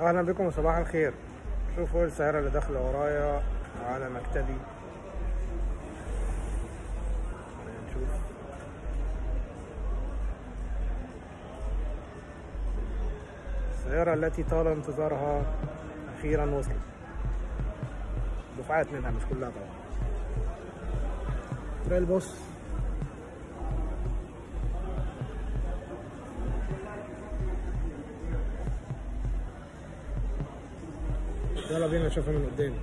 اهلا بكم وصباح الخير شوفوا السيارة اللي داخلة ورايا على مكتبي نشوف السيارة التي طال انتظارها أخيرا وصلت دفعات منها مش كلها طبعا تريل بوس يلا بينا نشوفها من قدام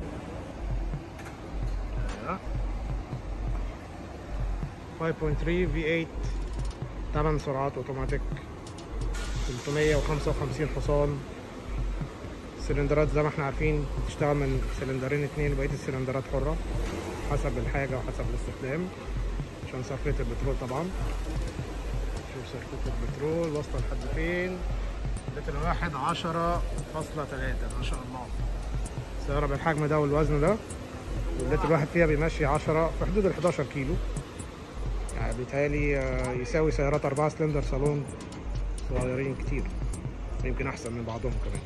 أيوة. 5.3 V8 8 سرعات اوتوماتيك 355 حصان السلندرات زي ما احنا عارفين بتشتغل من سلندرين اتنين وبقيه السلندرات حره حسب الحاجه وحسب الاستخدام عشان صرفيه البترول طبعا شوف صرفيه البترول واصله لحد فين لتر واحد عشرة فاصلة تلاتة ما شاء الله سيارة بالحجم ده والوزن ده واللتر الواحد فيها بيمشي عشرة في حدود ال 11 كيلو يعني بيتهيألي آه، يساوي سيارات أربعة سلندر صالون صغيرين كتير يمكن أحسن من بعضهم كمان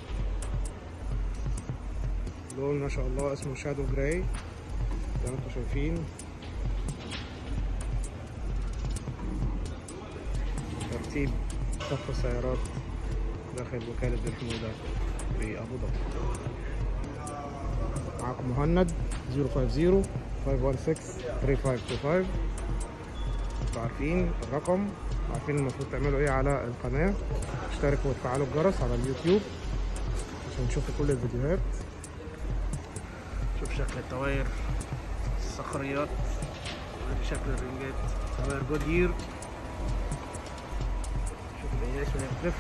لون ما شاء الله اسمه شادو جراي زي ما انتم شايفين ترتيب صف السيارات داخل وكالة بن حمودة في أبو ظبي معاكم مهند 050 516 3525 انتوا عارفين الرقم عارفين المفروض تعملوا ايه على القناة اشتركوا وتفعلوا الجرس على اليوتيوب عشان تشوفوا كل الفيديوهات شوف شكل التواير الصخريات ودي شكل الرنجات تواير جودير شوف القياس وهي بتلف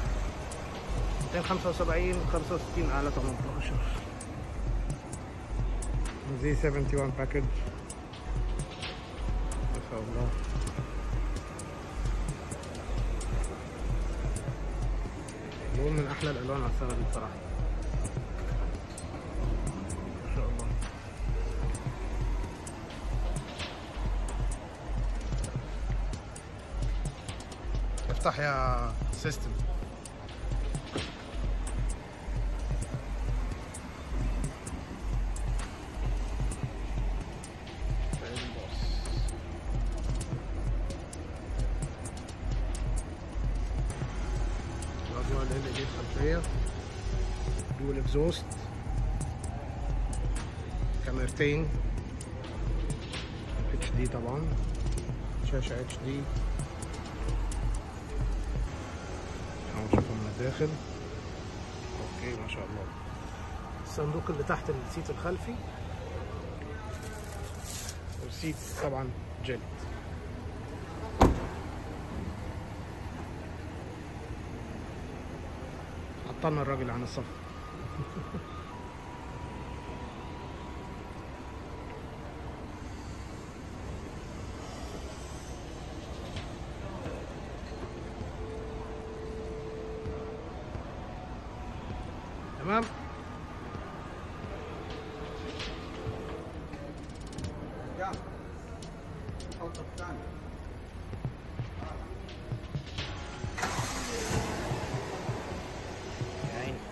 275 65 على 18 زي 71 باكج ما شاء الله لون من احلى الالوان على السنه دي بصراحه ما شاء الله افتح يا سيستم الأضواء ال LED الخلفية دول اكزوست كاميرتين اتش دي طبعا شاشة اتش دي هنشوفها من الداخل اوكي ما شاء الله الصندوق اللي تحت السيت الخلفي والسيت طبعا جلد عطلنا الراجل عن الصف تمام يا عيني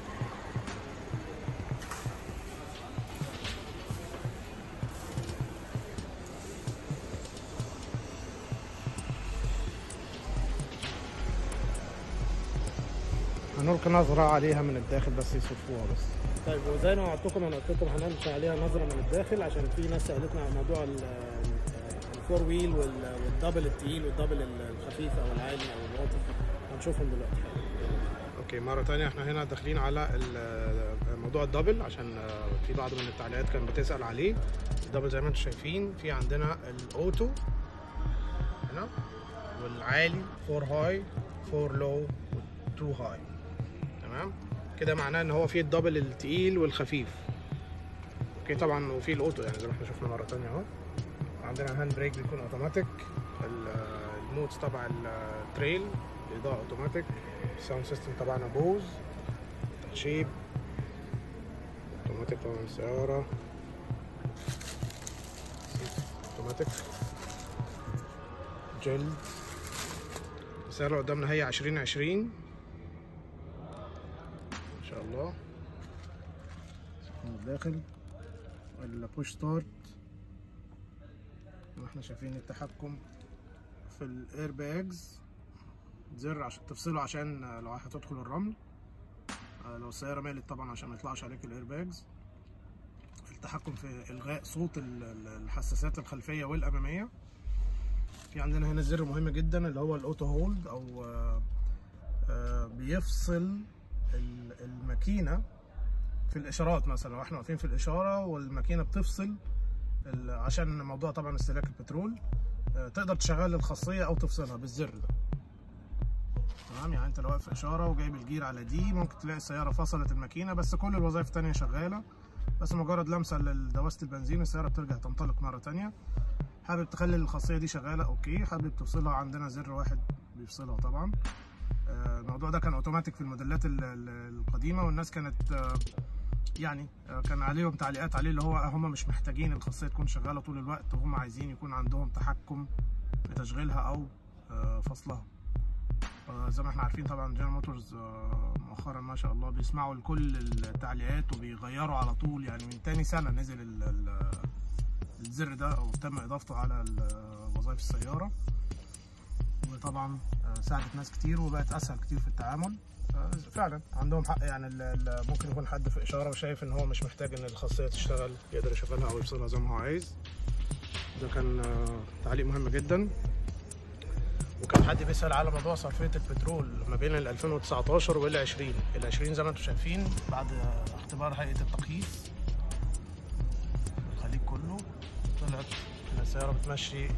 هنلقي نظرة عليها من الداخل بس يصفوها بس طيب وزي ما وعدتكم انا قلت لكم هنلقي عليها نظرة من الداخل عشان في ناس سألتنا عن موضوع ال- الفور ويل وال- والدبل التقيل والدبل الخفيف او العالي او الواطي هنشوفهم دلوقتي اوكي مرة تانية احنا هنا داخلين على ال- موضوع الدبل عشان في بعض من التعليقات كانت بتسأل عليه الدبل زي ما انتم شايفين في عندنا الاوتو هنا والعالي 4 هاي 4 لو و2 هاي تمام كده معناه ان هو في الدبل التقيل والخفيف اوكي طبعا وفي الاوتو يعني زي ما احنا شفنا مره تانية اهو عندنا هاند بريك بيكون اوتوماتيك ال- المودز تبع التريل الاضاءه اوتوماتيك الساوند سيستم تبعنا بوز تشيب اوتوماتيك طبعا السياره اوتوماتيك جلد السيارة اللي قدامنا هي عشرين عشرين شاء الله من الداخل البوش ستارت واحنا شايفين التحكم في الاير باجز زر عشان تفصله عشان لو هتدخل الرمل آه، لو السياره مالت طبعا عشان ما يطلعش عليك الاير باجز التحكم في الغاء صوت ال- ال- الحساسات الخلفيه والاماميه في عندنا هنا زر مهم جدا اللي هو الاوتو هولد او آه، آه، بيفصل ال- الماكينه في الاشارات مثلا لو احنا واقفين في الاشاره والماكينه بتفصل ال- عشان موضوع طبعا استهلاك البترول آه، تقدر تشغل الخاصيه او تفصلها بالزر ده تمام يعني انت لو واقف في اشاره وجايب الجير على دي ممكن تلاقي السياره فصلت الماكينه بس كل الوظائف التانية شغاله بس مجرد لمسه لدواسه البنزين السياره بترجع تنطلق مره تانية حابب تخلي الخاصيه دي شغاله اوكي حابب تفصلها عندنا زر واحد بيفصلها طبعا آه، الموضوع ده كان اوتوماتيك في الموديلات ال- ال- القديمه والناس كانت آه، يعني آه، كان عليهم تعليقات عليه اللي هو هم مش محتاجين الخاصيه تكون شغاله طول الوقت وهم عايزين يكون عندهم تحكم في تشغيلها او آه، فصلها آه، زي ما احنا عارفين طبعا جنرال موتورز آه، مؤخرا ما شاء الله بيسمعوا لكل التعليقات وبيغيروا على طول يعني من تاني سنه نزل ال- ال- الزر ده وتم اضافته على ال- وظائف السياره وطبعا آه، ساعدت ناس كتير وبقت اسهل كتير في التعامل آه، فعلا عندهم حق يعني ال- ال- ممكن يكون حد في اشاره وشايف ان هو مش محتاج ان الخاصيه تشتغل يقدر يشغلها او يفصلها زي ما هو عايز ده كان آه، تعليق مهم جدا وكان حد بيسأل على موضوع صرفية البترول ما بين ال 2019 وال 20 ال 20 زي ما انتم شايفين بعد اختبار هيئة التقييس الخليج كله طلعت ان السيارة بتمشي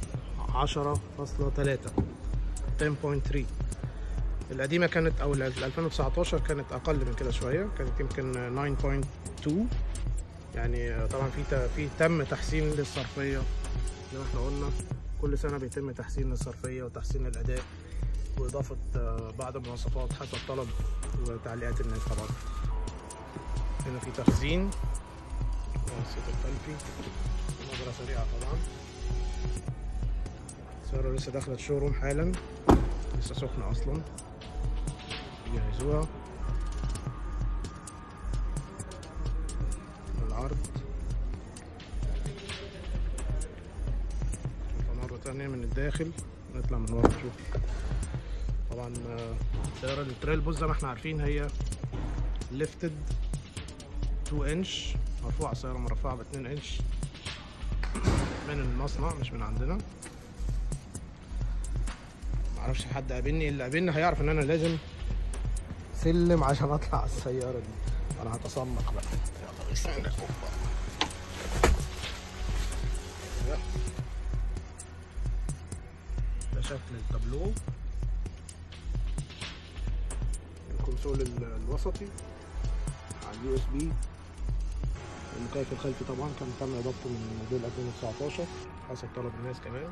10.3 10.3 القديمة كانت او ال 2019 كانت اقل من كده شوية كانت يمكن 9.2 يعني طبعا في ت- في تم تحسين للصرفية زي ما احنا قلنا كل سنة بيتم تحسين الصرفية وتحسين الأداء وإضافة آه، بعض المواصفات حسب طلب وتعليقات الناس طبعا هنا في تخزين الصوت الخلفي نظرة سريعة طبعا السيارة لسه داخلة الشوروم حالا لسه سخنة أصلا يجهزوها العرض نشوفها مرة تانية من الداخل نطلع من ورا نشوف طبعا آه، سيارة التريل بوز زي ما احنا عارفين هي ليفتد 2 انش مرفوعة سيارة مرفوعة ب 2 انش من المصنع مش من عندنا معرفش حد قابلني اللي قابلني هيعرف ان انا لازم سلم عشان اطلع على السيارة دي انا هتسمق بقى يلا بسم الله أوبا. يلا. ده شكل التابلو الكونسول ال- الوسطي على اليو اس بي المكيف الخلفي طبعا كان تم اضافته من موديل 2019 حسب طلب الناس كمان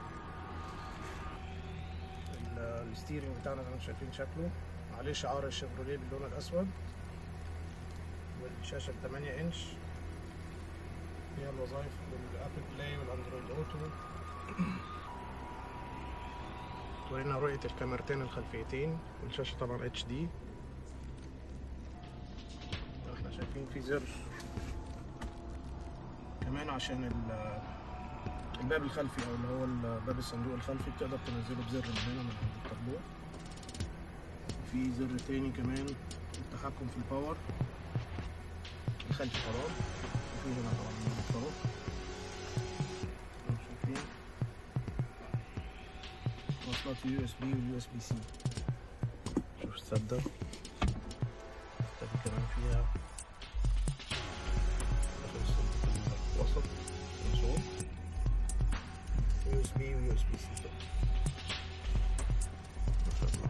ال- الستيرنج بتاعنا زي ما انتم شايفين شكله عليه شعار الشيفروليه باللون الاسود والشاشه ال 8 انش فيها الوظائف بالابل بلاي والاندرويد اوتو تورينا رؤية الكاميرتين الخلفيتين والشاشة طبعا اتش دي احنا شايفين في زر كمان عشان ال- الباب الخلفي او اللي هو ال- باب الصندوق الخلفي بتقدر تنزله بزر من هنا من عند الطابلوه في زر تاني كمان التحكم في الباور الخلفي طبعا وفي هنا طبعا الموتور شايفين وصلات يو اس بي ويو اس بي سي شوف السدة السدة كمان فيها داخل الصندوق الوسط كونسول يو اس بي ويو اس بي سي ما شاء الله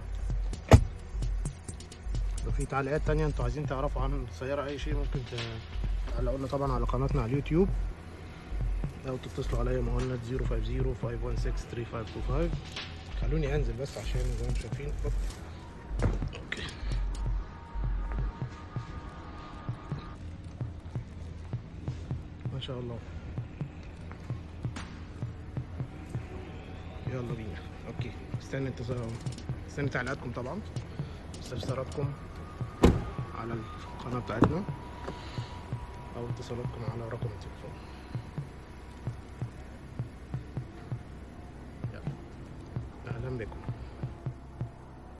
لو في تعليقات تانية انتوا عايزين تعرفوا عن السيارة أي شيء ممكن تعلقوا لنا طبعا على قناتنا على اليوتيوب أو تتصلوا عليا مهند 050 516 3525 خلوني أنزل بس عشان زي ما انتم شايفين أوب. أوكي ما شاء الله يلا بينا اوكي استنى انتظار استنى تعليقاتكم طبعا استفساراتكم على القناة بتاعتنا أو اتصالاتكم على رقم التليفون يلا. أهلا بكم